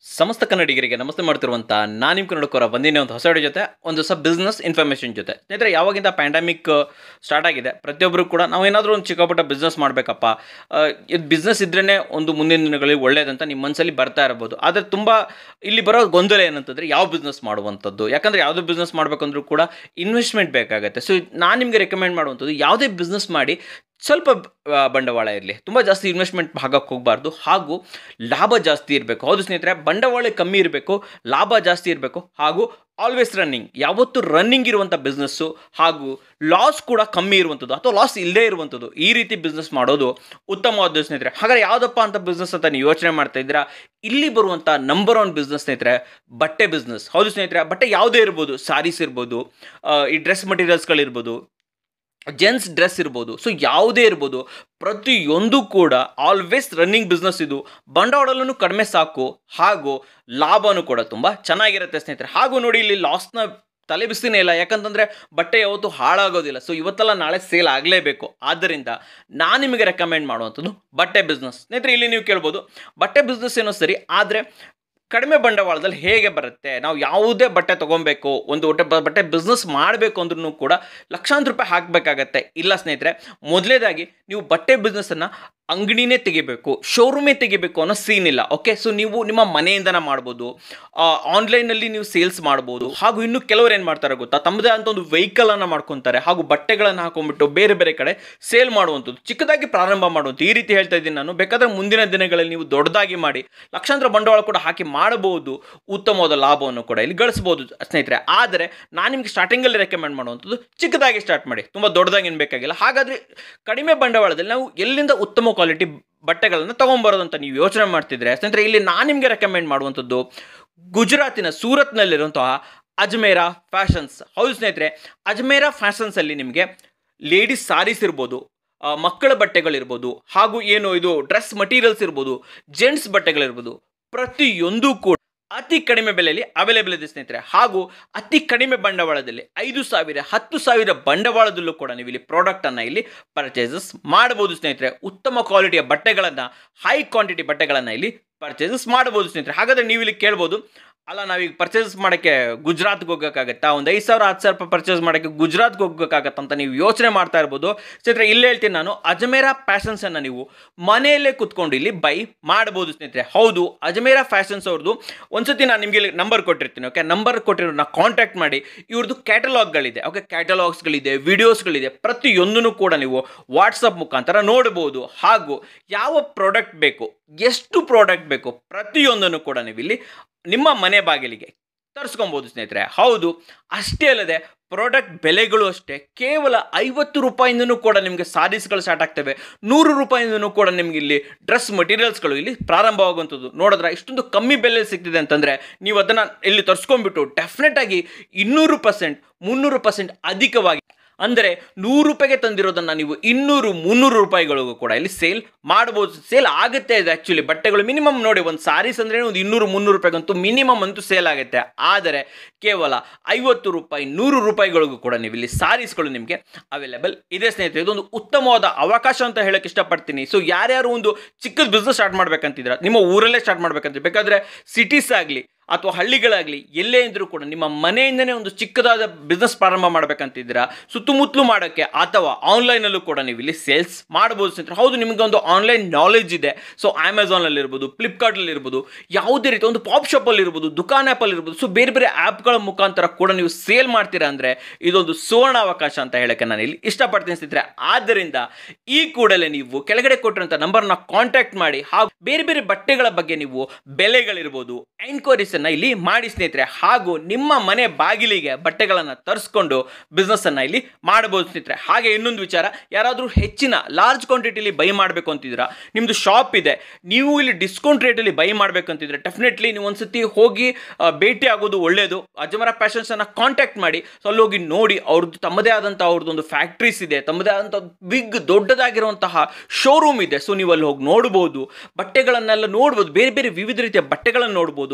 ಸಮಸ್ತ ಕನ್ನಡಿಗರಿಗೆ ನಮಸ್ತೆ ಮಾಡ್ತಿರುವಂಥ ನಾನು ನಿಮ್ಮ ಕನ್ನಡಕೋರ ಬಂದಿನಿ ಒಂದು ಹೊಸ ವಿಡಿಯೋ ಜೊತೆ ಒಂದು ಹೊಸ ಬಿಸ್ನೆಸ್ ಇನ್ಫಾರ್ಮೇಷನ್ ಜೊತೆ ಸ್ನೇಹಿತರೆ ಯಾವಾಗಿಂದ ಪ್ಯಾಂಡಮಿಕ್ ಸ್ಟಾರ್ಟ್ ಆಗಿದೆ ಪ್ರತಿಯೊಬ್ಬರು ಕೂಡ ನಾವು ಏನಾದರೂ ಒಂದು ಚಿಕ್ಕಪುಟ್ಟ ಬಿಸ್ನೆಸ್ ಮಾಡಬೇಕಪ್ಪ ಇದು ಬಿಸ್ನೆಸ್ ಇದ್ರೇ ಒಂದು ಮುಂದಿನ ದಿನಗಳಲ್ಲಿ ಒಳ್ಳೇದಂತ ನಿಮ್ಮ ಮನಸ್ಸಲ್ಲಿ ಬರ್ತಾ ಇರ್ಬೋದು ಆದರೆ ತುಂಬ ಇಲ್ಲಿ ಬರೋ ಗೊಂದಲ ಏನಂತಂದರೆ ಯಾವ ಬಿಸ್ನೆಸ್ ಮಾಡುವಂಥದ್ದು ಯಾಕಂದರೆ ಯಾವುದೇ ಬಿಸ್ನೆಸ್ ಮಾಡಬೇಕಂದ್ರೂ ಕೂಡ ಇನ್ವೆಸ್ಟ್ಮೆಂಟ್ ಬೇಕಾಗುತ್ತೆ ಸೊ ನಾನು ನಿಮಗೆ ರೆಕಮೆಂಡ್ ಮಾಡುವಂಥದ್ದು ಯಾವುದೇ ಬಿಸ್ನೆಸ್ ಮಾಡಿ ಸ್ವಲ್ಪ ಆ, ಬಂಡವಾಳ ಇರಲಿ ತುಂಬ ಜಾಸ್ತಿ ಇನ್ವೆಸ್ಟ್ಮೆಂಟ್ ಭಾಗಕ್ಕೆ ಹೋಗಬಾರ್ದು ಹಾಗೂ ಲಾಭ ಜಾಸ್ತಿ ಇರಬೇಕು ಹೌದು ಸ್ನೇಹಿತರೆ ಬಂಡವಾಳ ಕಮ್ಮಿ ಇರಬೇಕು ಲಾಭ ಜಾಸ್ತಿ ಇರಬೇಕು ಹಾಗೂ ಆಲ್ವೇಸ್ ರನ್ನಿಂಗ್ ಯಾವತ್ತು ರನ್ನಿಂಗ್ ಇರುವಂಥ ಬಿಸ್ನೆಸ್ಸು ಹಾಗೂ ಲಾಸ್ ಕೂಡ ಕಮ್ಮಿ ಇರುವಂಥದ್ದು ಅಥವಾ ಲಾಸ್ ಇಲ್ಲದೇ ಇರುವಂಥದ್ದು ಈ ರೀತಿ ಬಿಸ್ನೆಸ್ ಮಾಡೋದು ಉತ್ತಮವಾದ ಸ್ನೇಹಿತರೆ ಹಾಗಾದ್ರೆ ಯಾವುದಪ್ಪ ಅಂತ ಬಿಸ್ನೆಸ್ ಅಂತ ನೀವು ಯೋಚನೆ ಮಾಡ್ತಾ ಇದ್ದೀರಾ ಇಲ್ಲಿ ಬರುವಂಥ ನಂಬರ್ ಒನ್ ಬಿಸ್ನೆಸ್ ಸ್ನೇಹಿತರೆ ಬಟ್ಟೆ ಬಿಸ್ನೆಸ್ ಹೌದು ಸ್ನೇಹಿತರೆ ಬಟ್ಟೆ ಯಾವುದೇ ಇರ್ಬೋದು ಸಾರೀಸ್ ಇರ್ಬೋದು ಆ, ಈ ಡ್ರೆಸ್ ಮಟೀರಿಯಲ್ಸ್ಗಳಿರ್ಬೋದು ಜೆಂಟ್ಸ್ ಡ್ರೆಸ್ ಇರ್ಬೋದು ಸೊ ಯಾವುದೇ ಇರ್ಬೋದು ಪ್ರತಿಯೊಂದು ಕೂಡ ಆಲ್ವೇಸ್ ರನ್ನಿಂಗ್ ಬಿಸ್ನೆಸ್ ಇದು ಬಂಡವಾಳನೂ ಕಡಿಮೆ ಸಾಕು ಹಾಗೂ ಲಾಭನೂ ಕೂಡ ತುಂಬ ಚೆನ್ನಾಗಿರುತ್ತೆ ಸ್ನೇಹಿತರೆ ಹಾಗೂ ನೋಡಿ ಇಲ್ಲಿ ಲಾಸ್ನ ತಲೆ ಬಿಸ್ತಿನೇ ಇಲ್ಲ ಯಾಕಂತಂದರೆ ಬಟ್ಟೆ ಯಾವತ್ತೂ ಹಾಳಾಗೋದಿಲ್ಲ ಸೊ ಇವತ್ತೆಲ್ಲ ನಾಳೆ ಸೇಲ್ ಆಗಲೇಬೇಕು ಆದ್ದರಿಂದ ನಾನು ನಿಮಗೆ ರೆಕಮೆಂಡ್ ಮಾಡುವಂಥದ್ದು ಬಟ್ಟೆ ಬಿಸ್ನೆಸ್ ಸ್ನೇಹಿತರೆ ಇಲ್ಲಿ ನೀವು ಕೇಳ್ಬೋದು ಬಟ್ಟೆ ಬಿಸ್ನೆಸ್ ಏನೋ ಸರಿ ಆದರೆ ಕಡಿಮೆ ಬಂಡವಾಳದಲ್ಲಿ ಹೇಗೆ ಬರುತ್ತೆ ನಾವು ಯಾವುದೇ ಬಟ್ಟೆ ತೊಗೊಬೇಕು ಒಂದು ಒಟ್ಟೆ ಬ- ಬಟ್ಟೆ ಬಿಸ್ನೆಸ್ ಮಾಡಬೇಕು ಅಂದ್ರೂ ಕೂಡ ಲಕ್ಷಾಂತರ ರೂಪಾಯಿ ಹಾಕಬೇಕಾಗತ್ತೆ ಇಲ್ಲ ಸ್ನೇಹಿತರೆ ಮೊದಲೇದಾಗಿ ನೀವು ಬಟ್ಟೆ ಬಿಸ್ನೆಸ್ಸನ್ನು ಅಂಗಡಿನೇ ತೆಗಿಬೇಕು ಶೋರೂಮೇ ತೆಗಿಬೇಕು ಅನ್ನೋ ಸೀನ್ ಇಲ್ಲ ಓಕೆ ಸೊ ನೀವು ನಿಮ್ಮ ಮನೆಯಿಂದನೇ ಮಾಡ್ಬೋದು ಆನ್ಲೈನಲ್ಲಿ ನೀವು ಸೇಲ್ಸ್ ಮಾಡ್ಬೋದು ಹಾಗೂ ಇನ್ನು ಕೆಲವರು ಏನು ಮಾಡ್ತಾರೆ ಗೊತ್ತಾ ತಮ್ಮದೇ ಅಂತ ಒಂದು ವೆಹಿಕಲನ್ನು ಮಾಡ್ಕೊತಾರೆ ಹಾಗೂ ಬಟ್ಟೆಗಳನ್ನು ಹಾಕೊಂಡ್ಬಿಟ್ಟು ಬೇರೆ ಬೇರೆ ಕಡೆ ಸೇಲ್ ಮಾಡುವಂಥದ್ದು ಚಿಕ್ಕದಾಗಿ ಪ್ರಾರಂಭ ಮಾಡುವಂಥ ಈ ರೀತಿ ಹೇಳ್ತಾ ಇದ್ದೀನಿ ನಾನು ಬೇಕಾದರೆ ಮುಂದಿನ ದಿನಗಳಲ್ಲಿ ನೀವು ದೊಡ್ಡದಾಗಿ ಮಾಡಿ ಲಕ್ಷಾಂತರ ಬಂಡವಾಳ ಕೂಡ ಹಾಕಿ ಮಾಡಬಹುದು ಉತ್ತಮವಾದ ಲಾಭವನ್ನು ಕೂಡ ಇಲ್ಲಿ ಗಳಿಸ್ಬೋದು ಸ್ನೇಹಿತರೆ ಆದರೆ ನಾನು ನಿಮಗೆ ಸ್ಟಾರ್ಟಿಂಗಲ್ಲಿ ರೆಕಮೆಂಡ್ ಮಾಡುವಂಥದ್ದು ಚಿಕ್ಕದಾಗಿ ಸ್ಟಾರ್ಟ್ ಮಾಡಿ ತುಂಬ ದೊಡ್ಡದಾಗಿ ಏನು ಬೇಕಾಗಿಲ್ಲ ಹಾಗಾದರೆ ಕಡಿಮೆ ಬಂಡವಾಳದಲ್ಲಿ ನಾವು ಎಲ್ಲಿಂದ ಉತ್ತಮ ಕ್ವಾಲಿಟಿ ಬಟ್ಟೆಗಳನ್ನು ತೊಗೊಂಬರೋದು ಅಂತ ನೀವು ಯೋಚನೆ ಮಾಡ್ತಿದ್ರೆ ಸ್ನೇಹಿತರೆ ಇಲ್ಲಿ ನಾನು ನಿಮಗೆ ರೆಕಮೆಂಡ್ ಮಾಡುವಂಥದ್ದು ಗುಜರಾತಿನ ಸೂರತ್ನಲ್ಲಿರುವಂತಹ ಅಜ್ಮೇರಾ ಫ್ಯಾಷನ್ಸ್ ಹೌದು ಸ್ನೇಹಿತರೆ ಅಜ್ಮೇರಾ ಫ್ಯಾಷನ್ಸಲ್ಲಿ ನಿಮಗೆ ಲೇಡೀಸ್ ಸಾರೀಸ್ ಇರ್ಬೋದು ಆ, ಮಕ್ಕಳ ಬಟ್ಟೆಗಳಿರ್ಬೋದು ಹಾಗೂ ಏನು ಇದು ಡ್ರೆಸ್ ಮಟೀರಿಯಲ್ಸ್ ಇರ್ಬೋದು ಜೆಂಟ್ಸ್ ಬಟ್ಟೆಗಳಿರ್ಬೋದು ಪ್ರತಿಯೊಂದು ಕೂಡ ಅತಿ ಕಡಿಮೆ ಬೆಲೆಯಲ್ಲಿ ಅವೈಲೇಬಲ್ ಇದೆ ಸ್ನೇಹಿತರೆ ಹಾಗೂ ಅತಿ ಕಡಿಮೆ ಬಂಡವಾಳದಲ್ಲಿ ಐದು ಸಾವಿರ ಹತ್ತು ಸಾವಿರ ಬಂಡವಾಳದಲ್ಲೂ ಕೂಡ ನೀವು ಇಲ್ಲಿ ಪ್ರಾಡಕ್ಟನ್ನು ಇಲ್ಲಿ ಪರ್ಚೇಸಸ್ ಮಾಡಬಹುದು ಸ್ನೇಹಿತರೆ ಉತ್ತಮ ಕ್ವಾಲಿಟಿಯ ಬಟ್ಟೆಗಳನ್ನು ಹೈ ಕ್ವಾಂಟಿಟಿ ಬಟ್ಟೆಗಳನ್ನು ಇಲ್ಲಿ ಪರ್ಚೇಸಸ್ ಮಾಡಬಹುದು ಸ್ನೇಹಿತರೆ ಹಾಗಾದರೆ ನೀವು ಇಲ್ಲಿ ಕೇಳ್ಬೋದು ಅಲ್ಲ ನಾವೀಗ ಪರ್ಚೇಸ್ ಮಾಡೋಕ್ಕೆ ಗುಜರಾತ್ಗೆ ಹೋಗೋಕ್ಕಾಗತ್ತಾ ಒಂದು ಐದು ಸಾವಿರ ಹತ್ತು ಸಾವಿರ ರೂಪಾಯಿ ಪರ್ಚೇಸ್ ಮಾಡೋಕ್ಕೆ ಗುಜರಾತ್ಗೆ ಹೋಗ್ಬೇಕಾಗತ್ತ ಅಂತ ನೀವು ಯೋಚನೆ ಮಾಡ್ತಾ ಇರ್ಬೋದು ಸ್ನೇಹಿತರೆ ಇಲ್ಲಿ ಹೇಳ್ತೀನಿ ನಾನು ಅಜ್ಮೇರಾ ಫ್ಯಾಷನ್ಸನ್ನು ನೀವು ಮನೆಯಲ್ಲೇ ಕುತ್ಕೊಂಡು ಇಲ್ಲಿ ಬೈ ಮಾಡ್ಬೋದು ಸ್ನೇಹಿತರೆ ಹೌದು ಅಜ್ಮೇರಾ ಫ್ಯಾಷನ್ಸ್ ಅವ್ರದ್ದು ಒಂದ್ಸತಿ ನಾನು ನಿಮಗೆ ನಂಬರ್ ಕೊಟ್ಟಿರ್ತೀನಿ ಓಕೆ ನಂಬರ್ ಕೊಟ್ಟಿರೋ ಕಾಂಟ್ಯಾಕ್ಟ್ ಮಾಡಿ ಇವ್ರದ್ದು ಕ್ಯಾಟಲಾಗ್ಗಳಿದೆ ಓಕೆ ಕ್ಯಾಟಲಾಗ್ಸ್ಗಳಿದೆ ವಿಡಿಯೋಸ್ಗಳಿದೆ ಪ್ರತಿಯೊಂದನ್ನು ಕೂಡ ನೀವು ವಾಟ್ಸಪ್ ಮುಖಾಂತರ ನೋಡ್ಬೋದು ಹಾಗೂ ಯಾವ ಪ್ರಾಡಕ್ಟ್ ಬೇಕು ಎಷ್ಟು ಪ್ರಾಡಕ್ಟ್ ಬೇಕು ಪ್ರತಿಯೊಂದನ್ನು ಕೂಡ ನೀವು ಇಲ್ಲಿ ನಿಮ್ಮ ಮನೆ ಬಾಗಿಲಿಗೆ ತರಿಸ್ಕೊಬೋದು ಸ್ನೇಹಿತರೆ ಹೌದು ಅಷ್ಟೇ ಅಲ್ಲದೆ ಪ್ರಾಡಕ್ಟ್ ಬೆಲೆಗಳು ಅಷ್ಟೇ ಕೇವಲ ಐವತ್ತು ರೂಪಾಯಿಂದನೂ ಕೂಡ ನಿಮಗೆ ಸಾರೀಸ್ಗಳು ಸ್ಟಾರ್ಟ್ ಆಗ್ತವೆ ನೂರು ರೂಪಾಯಿಂದನೂ ಕೂಡ ನಿಮಗೆ ಇಲ್ಲಿ ಡ್ರೆಸ್ ಮಟೀರಿಯಲ್ಸ್ಗಳು ಇಲ್ಲಿ ಪ್ರಾರಂಭವಾಗುವಂಥದ್ದು ನೋಡಿದ್ರೆ ಇಷ್ಟೊಂದು ಕಮ್ಮಿ ಬೆಲೆ ಸಿಗ್ತಿದೆ ಅಂತಂದರೆ ನೀವು ಅದನ್ನು ಇಲ್ಲಿ ತರಿಸ್ಕೊಂಡ್ಬಿಟ್ಟು ಡೆಫಿನೆಟ್ ಆಗಿ ಇನ್ನೂರು ಪರ್ಸೆಂಟ್ ಮುನ್ನೂರು ಪರ್ಸೆಂಟ್ ಅಧಿಕವಾಗಿ ಅಂದರೆ ನೂರು ರೂಪಾಯಿಗೆ ತಂದಿರೋದನ್ನು ನೀವು ಇನ್ನೂರು ಮುನ್ನೂರು ರೂಪಾಯಿಗಳಿಗೂ ಕೂಡ ಇಲ್ಲಿ ಸೇಲ್ ಮಾಡ್ಬೋದು ಸೇಲ್ ಆಗುತ್ತೆ ಇದು ಆ್ಯಕ್ಚುಲಿ ಬಟ್ಟೆಗಳು ಮಿನಿಮಮ್ ನೋಡಿ ಒಂದು ಸಾರೀಸ್ ಅಂದರೆ ಒಂದು ಇನ್ನೂರು ಮುನ್ನೂರು ರೂಪಾಯಿಗಂತೂ ಮಿನಿಮಮ್ ಅಂತೂ ಸೇಲ್ ಆಗುತ್ತೆ ಆದರೆ ಕೇವಲ ಐವತ್ತು ರೂಪಾಯಿ ನೂರು ರೂಪಾಯಿಗಳಿಗೂ ಕೂಡ ನೀವು ಇಲ್ಲಿ ಸಾರೀಸ್ಗಳು ನಿಮಗೆ ಅವೈಲೇಬಲ್ ಇದೆ ಸ್ನೇಹಿತರೆ ಇದೊಂದು ಉತ್ತಮವಾದ ಅವಕಾಶ ಅಂತ ಹೇಳಕ್ಕೆ ಇಷ್ಟಪಡ್ತೀನಿ ಸೊ ಯಾರ್ಯಾರು ಒಂದು ಚಿಕ್ಕದ ಬಿಸ್ನೆಸ್ ಸ್ಟಾರ್ಟ್ ಮಾಡ್ಬೇಕಂತಿದ್ರ ನಿಮ್ಮ ಊರಲ್ಲೇ ಸ್ಟಾರ್ಟ್ ಮಾಡ್ಬೇಕಂತ ಬೇಕಾದರೆ ಸಿಟೀಸ್ ಆಗಲಿ ಅಥವಾ ಹಳ್ಳಿಗಳಾಗಲಿ ಎಲ್ಲೇ ಇದ್ರೂ ಕೂಡ ನಿಮ್ಮ ಮನೆಯಿಂದನೇ ಒಂದು ಚಿಕ್ಕದಾದ ಬಿಸ್ನೆಸ್ ಪ್ರಾರಂಭ ಮಾಡ್ಬೇಕಂತಿದ್ದೀರಾ ಸುತ್ತಮುತ್ತಲು ಮಾಡೋಕ್ಕೆ ಅಥವಾ ಆನ್ಲೈನಲ್ಲೂ ಕೂಡ ನೀವು ಇಲ್ಲಿ ಸೇಲ್ಸ್ ಮಾಡ್ಬೋದು ಸ್ನೇಹಿತರೆ ಹೌದು ನಿಮಗೆ ಒಂದು ಆನ್ಲೈನ್ ನಾಲೆಜ್ ಇದೆ ಸೊ ಅಮೆಝಾನಲ್ಲಿ ಇರ್ಬೋದು ಫ್ಲಿಪ್ಕಾರ್ಟಲ್ಲಿ ಇರ್ಬೋದು ಯಾವುದೇ ರೀತಿ ಒಂದು ಪಾಪ್ ಶಾಪಲ್ಲಿ ಇರ್ಬೋದು ದುಕಾನ್ ಆ್ಯಪಲ್ಲಿ ಇರ್ಬೋದು ಸೊ ಬೇರೆ ಬೇರೆ ಆ್ಯಪ್ಗಳ ಮುಖಾಂತರ ಕೂಡ ನೀವು ಸೇಲ್ ಮಾಡ್ತೀರಾ ಅಂದರೆ ಇದೊಂದು ಸುವರ್ಣ ಅವಕಾಶ ಅಂತ ಹೇಳಕ್ಕೆ ನಾನು ಇಲ್ಲಿ ಇಷ್ಟಪಡ್ತೀನಿ ಸ್ನೇಹಿತರೆ ಆದ್ದರಿಂದ ಈ ಕೂಡಲೇ ನೀವು ಕೆಳಗಡೆ ಕೊಟ್ಟಿರುವಂಥ ನಂಬರ್ನ ಕಾಂಟ್ಯಾಕ್ಟ್ ಮಾಡಿ ಹಾಗೂ ಬೇರೆ ಬೇರೆ ಬಟ್ಟೆಗಳ ಬಗ್ಗೆ ನೀವು ಬೆಲೆಗಳಿರ್ಬೋದು ಎನ್ಕ್ವೈರೀಸನ್ನು ಇಲ್ಲಿ ಮಾಡಿ ಸ್ನೇಹಿತರೆ ಹಾಗೂ ನಿಮ್ಮ ಮನೆ ಬಾಗಿಲಿಗೆ ಬಟ್ಟೆಗಳನ್ನು ತರಿಸ್ಕೊಂಡು ಬಿಸ್ನೆಸ್ಸನ್ನು ಇಲ್ಲಿ ಮಾಡಬಹುದು ಸ್ನೇಹಿತರೆ ಹಾಗೆ ಇನ್ನೊಂದು ವಿಚಾರ ಯಾರಾದರೂ ಹೆಚ್ಚಿನ ಲಾರ್ಜ್ ಕ್ವಾಂಟಿಟಿಲಿ ಬೈ ಮಾಡಬೇಕು ಅಂತಿದ್ದೀರಾ ನಿಮ್ಮದು ಶಾಪ್ ಇದೆ ನೀವು ಇಲ್ಲಿ ಡಿಸ್ಕೌಂಟ್ ರೇಟಲ್ಲಿ ಬೈ ಮಾಡಬೇಕಂತಿದ್ರೆ ಡೆಫಿನೆಟ್ಲಿ ನೀವು ಒಂದ್ಸತಿ ಹೋಗಿ ಆ, ಭೇಟಿ ಆಗೋದು ಒಳ್ಳೆಯದು ಅಜಮರ ಫ್ಯಾಷನ್ಸನ್ನು ಕಾಂಟ್ಯಾಕ್ಟ್ ಮಾಡಿ ಸೊ ಅಲ್ಲಿ ಹೋಗಿ ನೋಡಿ ಅವ್ರದ್ದು ತಮ್ಮದೇ ಆದಂಥ ಅವ್ರದ್ದು ಒಂದು ಫ್ಯಾಕ್ಟ್ರೀಸ್ ಇದೆ ತಮ್ಮದೇ ಆದಂಥ ಬಿಗ್ ದೊಡ್ಡದಾಗಿರುವಂತಹ ಶೋರೂಮ್ ಇದೆ ಸೊ ನೀವು ಅಲ್ಲಿ ಹೋಗಿ ನೋಡ್ಬೋದು ಬಟ್ಟೆಗಳನ್ನೆಲ್ಲ ನೋಡ್ಬೋದು ಬೇರೆ ಬೇರೆ ವಿವಿಧ ರೀತಿಯ ಬಟ್ಟೆಗಳನ್ನು ನೋಡ್ಬೋದು ಬೇರೆ ಬೇರೆ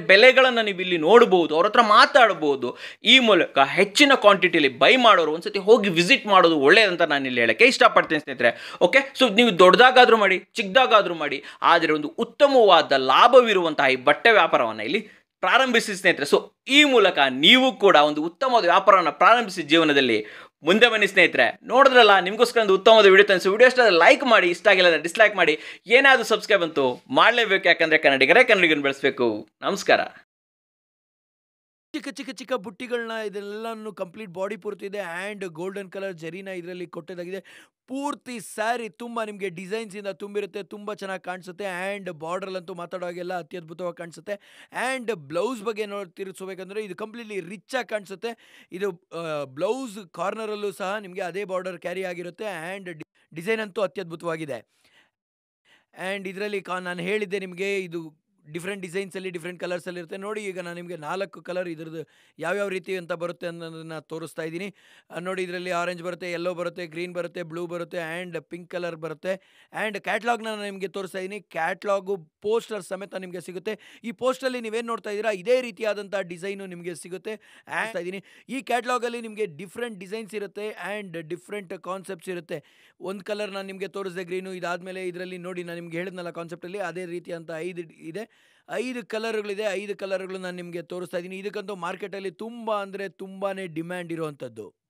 ಬೆಲೆಗಳನ್ನು ನೀವು ಇಲ್ಲಿ ನೋಡ್ಬೋದು ಅವ್ರ ಹತ್ರ ಮಾತಾಡ್ಬೋದು ಈ ಮೂಲಕ ಹೆಚ್ಚಿನ ಕ್ವಾಂಟಿಟಿಲಿ ಬೈ ಮಾಡೋರು ಒಂದ್ಸತಿ ಹೋಗಿ ವಿಸಿಟ್ ಮಾಡೋದು ಒಳ್ಳೆಯದಂತ ನಾನು ಇಲ್ಲಿ ಹೇಳಕ್ಕೆ ಇಷ್ಟಪಡ್ತೀನಿ ಸ್ನೇಹಿತರೆ ಓಕೆ ಸೊ ನೀವು ದೊಡ್ಡದಾಗಾದರೂ ಮಾಡಿ ಚಿಕ್ಕದಾಗಾದರೂ ಮಾಡಿ ಆದರೆ ಒಂದು ಉತ್ತಮವಾದ ಲಾಭವಿರುವಂತಹ ಈ ಬಟ್ಟೆ ವ್ಯಾಪಾರವನ್ನು ಇಲ್ಲಿ ಪ್ರಾರಂಭಿಸಿ ಸ್ನೇಹಿತರೆ ಸೊ ಈ ಮೂಲಕ ನೀವು ಕೂಡ ಒಂದು ಉತ್ತಮವಾದ ವ್ಯಾಪಾರವನ್ನು ಪ್ರಾರಂಭಿಸಿ ಜೀವನದಲ್ಲಿ ಮುಂದೆ ಬನ್ನಿ ಸ್ನೇಹಿತರೆ ನೋಡಿದ್ರಲ್ಲ ನಿಮಗೋಸ್ಕರ ಒಂದು ಉತ್ತಮವಾದ ವಿಡಿಯೋ ತನಿಸಿ ವಿಡಿಯೋ ಇಷ್ಟ ಲೈಕ್ ಮಾಡಿ ಇಷ್ಟ ಆಗಿಲ್ಲ ಡಿಸ್ಲೈಕ್ ಮಾಡಿ ಏನಾದರೂ ಸಬ್ಸ್ಕ್ರೈಬ್ ಅಂತೂ ಮಾಡಲೇಬೇಕು ಯಾಕಂದರೆ ಕನ್ನಡಿಗರೇ ಕನ್ನಡಿಗರನ್ನು ಬೆಳೆಸಬೇಕು ನಮಸ್ಕಾರ ಚಿಕ್ಕ ಚಿಕ್ಕ ಚಿಕ್ಕ ಬುಟ್ಟಿಗಳನ್ನ ಇದೆಲ್ಲನೂ ಕಂಪ್ಲೀಟ್ ಬಾಡಿ ಪೂರ್ತಿ ಇದೆ ಆ್ಯಂಡ್ ಗೋಲ್ಡನ್ ಕಲರ್ ಜರಿನ ಇದರಲ್ಲಿ ಕೊಟ್ಟದಾಗಿದೆ ಪೂರ್ತಿ ಸ್ಯಾರಿ ತುಂಬ ನಿಮಗೆ ಡಿಸೈನ್ಸಿಂದ ತುಂಬಿರುತ್ತೆ ತುಂಬ ಚೆನ್ನಾಗಿ ಕಾಣಿಸುತ್ತೆ ಆ್ಯಂಡ್ ಬಾರ್ಡ್ರಲ್ಲಂತೂ ಮಾತಾಡೋವಾಗೆಲ್ಲ ಅತ್ಯದ್ಭುತವಾಗಿ ಕಾಣಿಸುತ್ತೆ ಆ್ಯಂಡ್ ಬ್ಲೌಸ್ ಬಗ್ಗೆ ನೋಡಿ ತಿರುಗಿಸ್ಬೇಕಂದ್ರೆ ಇದು ಕಂಪ್ಲೀಟ್ಲಿ ರಿಚಾಗಿ ಕಾಣಿಸುತ್ತೆ ಇದು ಬ್ಲೌಸ್ ಕಾರ್ನರಲ್ಲೂ ಸಹ ನಿಮಗೆ ಅದೇ ಬಾರ್ಡರ್ ಕ್ಯಾರಿ ಆಗಿರುತ್ತೆ ಆ್ಯಂಡ್ ಡಿಸೈನ್ ಅಂತೂ ಅತ್ಯದ್ಭುತವಾಗಿದೆ ಆ್ಯಂಡ್ ಇದರಲ್ಲಿ ಕಾ ನಾನು ಹೇಳಿದ್ದೆ ನಿಮಗೆ ಇದು ಡಿಫ್ರೆಂಟ್ ಡಿಸೈನ್ಸಲ್ಲಿ ಡಿಫ್ರೆಂಟ್ ಕಲರ್ಸಲ್ಲಿ ಇರುತ್ತೆ ನೋಡಿ ಈಗ ನಾನು ನಿಮಗೆ ನಾಲ್ಕು ಕಲರ್ ಇದ್ರದ್ದು ಯಾವ್ಯಾವ ರೀತಿ ಅಂತ ಬರುತ್ತೆ ಅನ್ನೋದನ್ನು ತೋರಿಸ್ತಾ ಇದ್ದೀನಿ ಆ, ನೋಡಿ ಇದರಲ್ಲಿ ಆರೆಂಜ್ ಬರುತ್ತೆ ಯೆಲ್ಲೋ ಬರುತ್ತೆ ಗ್ರೀನ್ ಬರುತ್ತೆ ಬ್ಲೂ ಬರುತ್ತೆ ಆ್ಯಂಡ್ ಪಿಂಕ್ ಕಲರ್ ಬರುತ್ತೆ ಆ್ಯಂಡ್ ಕ್ಯಾಟ್ಲಾಗ್ನ ನಾನು ನಿಮಗೆ ತೋರಿಸ್ತಾ ಇದ್ದೀನಿ ಕ್ಯಾಟ್ಲಾಗು ಪೋಸ್ಟರ್ ಸಮೇತ ನಿಮಗೆ ಸಿಗುತ್ತೆ ಈ ಪೋಸ್ಟಲ್ಲಿ ನೀವೇನು ನೋಡ್ತಾ ಇದ್ದೀರಾ ಇದೇ ರೀತಿಯಾದಂಥ ಡಿಸೈನು ನಿಮಗೆ ಸಿಗುತ್ತೆ ಆ್ಯಂಡ್ ಇದ್ದೀನಿ ಈ ಕ್ಯಾಟ್ಲಾಗಲ್ಲಿ ನಿಮಗೆ ಡಿಫ್ರೆಂಟ್ ಡಿಸೈನ್ಸ್ ಇರುತ್ತೆ ಆ್ಯಂಡ್ ಡಿಫ್ರೆಂಟ್ ಕಾನ್ಸೆಪ್ಟ್ಸ್ ಇರುತ್ತೆ ಒಂದು ಕಲರ್ ನಾನು ನಿಮಗೆ ತೋರಿಸಿದೆ ಗ್ರೀನು ಇದಾದಮೇಲೆ ಇದರಲ್ಲಿ ನೋಡಿ ನಾನು ನಿಮ್ಗೆ ಹೇಳಿದ್ನಲ್ಲ ಕಾನ್ಸೆಪ್ಟಲ್ಲಿ ಅದೇ ರೀತಿಯಂಥ ಐದು ಇದೆ ಐದು ಕಲರ್ಗಳಿದೆ ಐದು ಕಲರ್ಗಳು ನಾನು ನಿಮಗೆ ತೋರಿಸ್ತಾ ಇದ್ದೀನಿ ಇದಕ್ಕಂತೂ ಮಾರ್ಕೆಟಲ್ಲಿ ತುಂಬ ಅಂದರೆ ತುಂಬಾ ಡಿಮ್ಯಾಂಡ್ ಇರುವಂಥದ್ದು